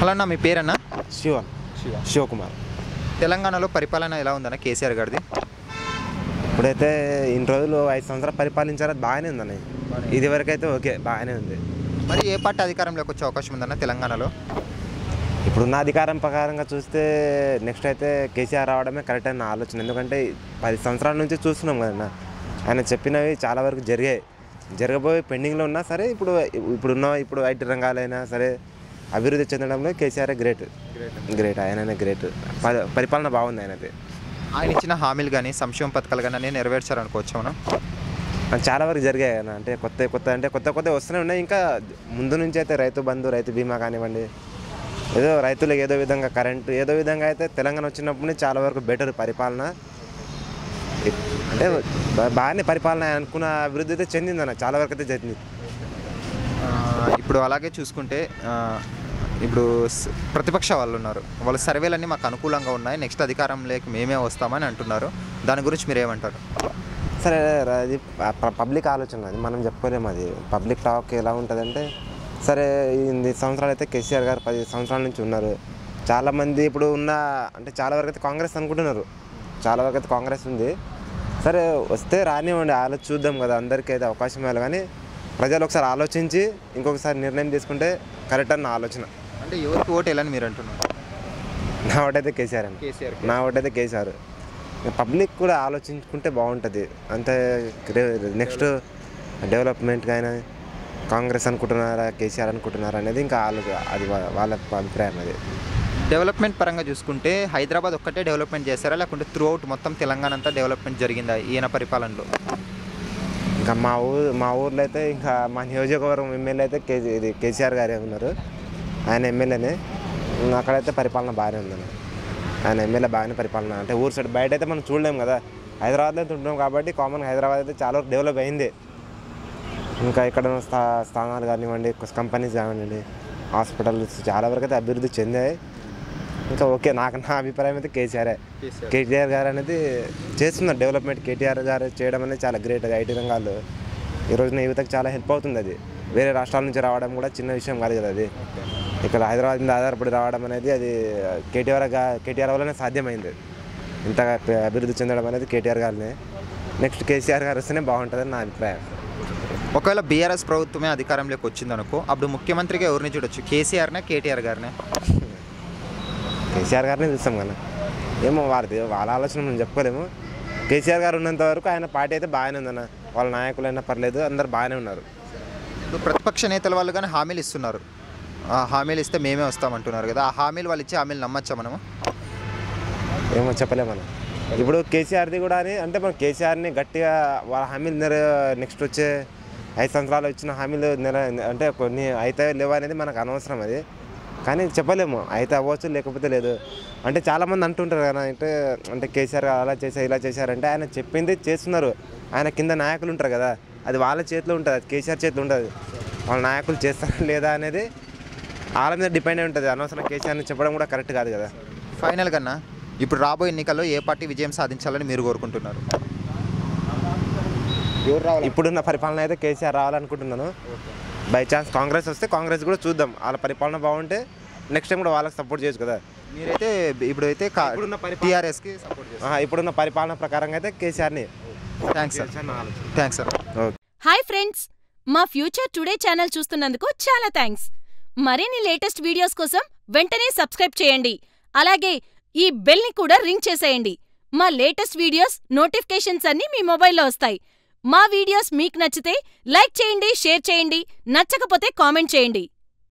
hello అన్న మీ పేరన్నా శివ శివకుమార్ తెలంగాణలో పరిపాలన ఎలా ఉందన్న కేసీఆర్ గారిది ఇప్పుడైతే ఇన్ని రోజులు ఐదు సంవత్సరాలు పరిపాలించారు అది బాగానే ఉందన్న ఇది వరకు అయితే ఓకే బాగానే ఉంది మరి ఏ పార్టీ అధికారంలోకి వచ్చే అవకాశం ఉందన్న తెలంగాణలో ఇప్పుడున్న అధికారం ప్రకారంగా చూస్తే నెక్స్ట్ అయితే కేసీఆర్ రావడమే కరెక్ట్ అని నా ఆలోచన ఎందుకంటే పది సంవత్సరాల నుంచి చూస్తున్నాం కదన్న ఆయన చెప్పినవి చాలా వరకు జరిగాయి జరగబోయే పెండింగ్లో ఉన్నా సరే ఇప్పుడు ఇప్పుడున్న ఇప్పుడు ఐటీ రంగాలైనా సరే అభివృద్ధి చెందడంలో కేసీఆర్ గ్రేట్ గ్రేట్ ఆయననే గ్రేట్ పరిపాలన బాగుంది ఆయనది ఆయన ఇచ్చిన హామీలు కానీ సంక్షేమ పథకాలు కానీ అన్నీ నెరవేర్చారనుకోవచ్చు మనం అది చాలా వరకు జరిగాయి అన్న అంటే కొత్త కొత్త అంటే కొత్త కొత్త వస్తూనే ఉన్నాయి ఇంకా ముందు నుంచి అయితే రైతు బంధు రైతు బీమా కానివ్వండి ఏదో రైతులకు ఏదో విధంగా కరెంటు ఏదో విధంగా అయితే తెలంగాణ వచ్చినప్పటి నుంచి చాలా వరకు బెటర్ పరిపాలన ఇప్- అంటే బా- బాగానే పరిపాలన అనుకున్న అభివృద్ధి అయితే చెందిందన్న చాలా వరకు అయితే చెందింది ఆ, ఇప్పుడు అలాగే చూసుకుంటే ఆ, ఇప్పుడు స్- ప్రతిపక్ష వాళ్ళు ఉన్నారు వాళ్ళ సర్వేలన్నీ మాకు అనుకూలంగా ఉన్నాయి నెక్స్ట్ అధికారంలోకి మేమే వస్తామని అంటున్నారు దాని గురించి మీరు ఏమంటారు సరే ర- అది ప- పబ్లిక్ ఆలోచన అది మనం చెప్పుకోలేము అది పబ్లిక్ టాక్ ఎలా ఉంటుందంటే సరే ఇన్ని సంవత్సరాలు అయితే కేసీఆర్ గారు పది సంవత్సరాల నుంచి ఉన్నారు చాలామంది ఇప్పుడు ఉన్న అంటే చాలా వరకు అయితే కాంగ్రెస్ అనుకుంటున్నారు చాలా వరకు అయితే కాంగ్రెస్ ఉంది సరే వస్తే రానివ్వండి ఆలోచి చూద్దాం కదా అందరికీ అయితే అవకాశం ఇవ్వాలి కానీ ప్రజలు ఒకసారి ఆలోచించి ఇంకొకసారి నిర్ణయం తీసుకుంటే కరెక్ట్ అన్న ఆలోచన అంటే ఎవరికి ఓటు వెళ్ళని మీరు అంటున్నారు నా ఒకటైతే కేసీఆర్ అని కేసీఆర్ నా ఒకటైతే కేసీఆర్ పబ్లిక్ కూడా ఆలోచించుకుంటే బాగుంటుంది అంటే నెక్స్ట్ డెవలప్మెంట్ కానీ కాంగ్రెస్ అనుకుంటున్నారా కేసీఆర్ అనుకుంటున్నారా అనేది ఇంకా ఆలో అది వా- వాళ్ళ అభిప్రాయం అది డెవలప్మెంట్ పరంగా చూసుకుంటే హైదరాబాద్ ఒక్కటే డెవలప్మెంట్ చేశారా లేకుంటే త్రూ అవుట్ మొత్తం తెలంగాణ అంతా డెవలప్మెంట్ జరిగిందా ఈయన పరిపాలనలో ఇంకా మా ఊరు మా ఊర్లో అయితే ఇంకా మా నియోజకవర్గం ఎమ్మెల్యే అయితే కేజీ ఇది కేసీఆర్ గారే ఉన్నారు ఆయన ఎమ్మెల్యేనే ఇంకా అక్కడైతే పరిపాలన బాగానే ఉందండి ఆయన ఎమ్మెల్యే బాగానే పరిపాలన అంటే ఊరు సైడ్ బయట అయితే మనం చూడలేం కదా హైదరాబాద్లో అయితే ఉంటున్నాం కాబట్టి కామన్ హైదరాబాద్ అయితే చాలా వరకు డెవలప్ అయింది ఇంకా ఇక్కడ ఉన్న స్థా స్థానాలు కానివ్వండి కంపెనీస్ కానివ్వండి హాస్పిటల్స్ చాలా వరకు అయితే అభివృద్ధి చెందాయి ఇంకా ఓకే నాకు నా అభిప్రాయం అయితే కేసీఆరే కేటీఆర్ గారు అనేది చేస్తున్నారు డెవలప్మెంట్ కేటీఆర్ గారు చేయడం అనేది చాలా గ్రేట్ అది ఐటీ రంగాల్లో ఈ రోజున యువతకు చాలా హెల్ప్ అవుతుంది అది వేరే రాష్ట్రాల నుంచి రావడం కూడా చిన్న విషయం కాదు కదా అది ఇక్కడ హైదరాబాద్ మీద ఆధారపడి రావడం అనేది అది కేటీఆర్ గా కేటీఆర్ వల్లనే సాధ్యమైంది ఇంతగా ప- అభివృద్ధి చెందడం అనేది కేటీఆర్ గారినే నెక్స్ట్ కేసీఆర్ గారు వస్తేనే బాగుంటుందని నా అభిప్రాయం ఒకవేళ బీఆర్ఎస్ ప్రభుత్వమే అధికారంలోకి వచ్చిందనుకో అప్పుడు ముఖ్యమంత్రిగా ఎవరిని చూడొచ్చు కేసీఆర్నే కేటీఆర్ గారినే కేసీఆర్ గారినే చూస్తాం కదా ఏమో వారిది వాళ్ళ ఆలోచన మనం చెప్పుకోలేము కేసీఆర్ గారు ఉన్నంత వరకు ఆయన పార్టీ అయితే బాగానే ఉందన్న వాళ్ళ నాయకులైనా పర్లేదు అందరు బాగానే ఉన్నారు ఇప్పుడు ప్రతిపక్ష నేతల వాళ్ళు కానీ హామీలు ఇస్తున్నారు ఆ హామీలు ఇస్తే మేమే వస్తామంటున్నారు కదా ఆ హామీలు వాళ్ళు ఇచ్చే హామీలు నమ్మచ్చా మనము ఏమో చెప్పలేము మనం ఇప్పుడు కేసీఆర్ది కూడా అని అంటే మనం కేసీఆర్ని గట్టిగా వాళ్ళ హామీలు నెర నెక్స్ట్ వచ్చే ఐదు సంవత్సరాలు ఇచ్చిన హామీలు నెర అంటే కొన్ని అయితే లేవా అనేది మనకు అనవసరం అది కానీ చెప్పలేము అయితే అవ్వచ్చు లేకపోతే లేదు అంటే చాలామంది అంటుంటారు కదా అంటే అంటే కేసీఆర్ గారు అలా చేశారు ఇలా చేశారంటే ఆయన చెప్పింది చేస్తున్నారు ఆయన కింద నాయకులు ఉంటారు కదా అది వాళ్ళ చేతిలో ఉంటుంది అది కేసీఆర్ చేతిలో ఉంటుంది వాళ్ళ నాయకులు చేస్తారా లేదా అనేది వాళ్ళ మీద డిపెండ్ అయి ఉంటుంది అనవసరం కేసీఆర్ని చెప్పడం కూడా కరెక్ట్ కాదు కదా ఫైనల్ కన్నా ఇప్పుడు రాబోయే ఎన్నికల్లో ఏ పార్టీ విజయం సాధించాలని మీరు కోరుకుంటున్నారు ఎవరు రావాలి ఇప్పుడున్న పరిపాలన అయితే కేసీఆర్ రావాలనుకుంటున్నాను బై ఛాన్స్ కాంగ్రెస్ వస్తే కాంగ్రెస్ కూడా చూద్దాం వాళ్ళ పరిపాలన బాగుంటే నెక్స్ట్ టైం కూడా వాళ్ళకి సపోర్ట్ చేయొచ్చు కదా మీరైతే ఇప్పుడైతే ఇప్పుడున్న పరిపాలన- టీఆర్ఎస్కి సపోర్ట్ చేస్తారు ఆహా, ఇప్పుడున్న పరిపాలన ప్రకారంగా అయితే కేసీఆర్ని thanks sir thanks sir okay hi friends మా ఫ్యూచర్ టుడే ఛానల్ చూస్తున్నందుకు చాలా థ్యాంక్స్ మరిన్ని లేటెస్ట్ వీడియోస్ కోసం వెంటనే సబ్స్క్రైబ్ చేయండి అలాగే ఈ బెల్ని కూడా రింగ్ చేసేయండి మా లేటెస్ట్ వీడియోస్ నోటిఫికేషన్స్ అన్నీ మీ మొబైల్లో వస్తాయి మా వీడియోస్ మీకు నచ్చితే లైక్ చేయండి షేర్ చేయండి నచ్చకపోతే కామెంట్ చేయండి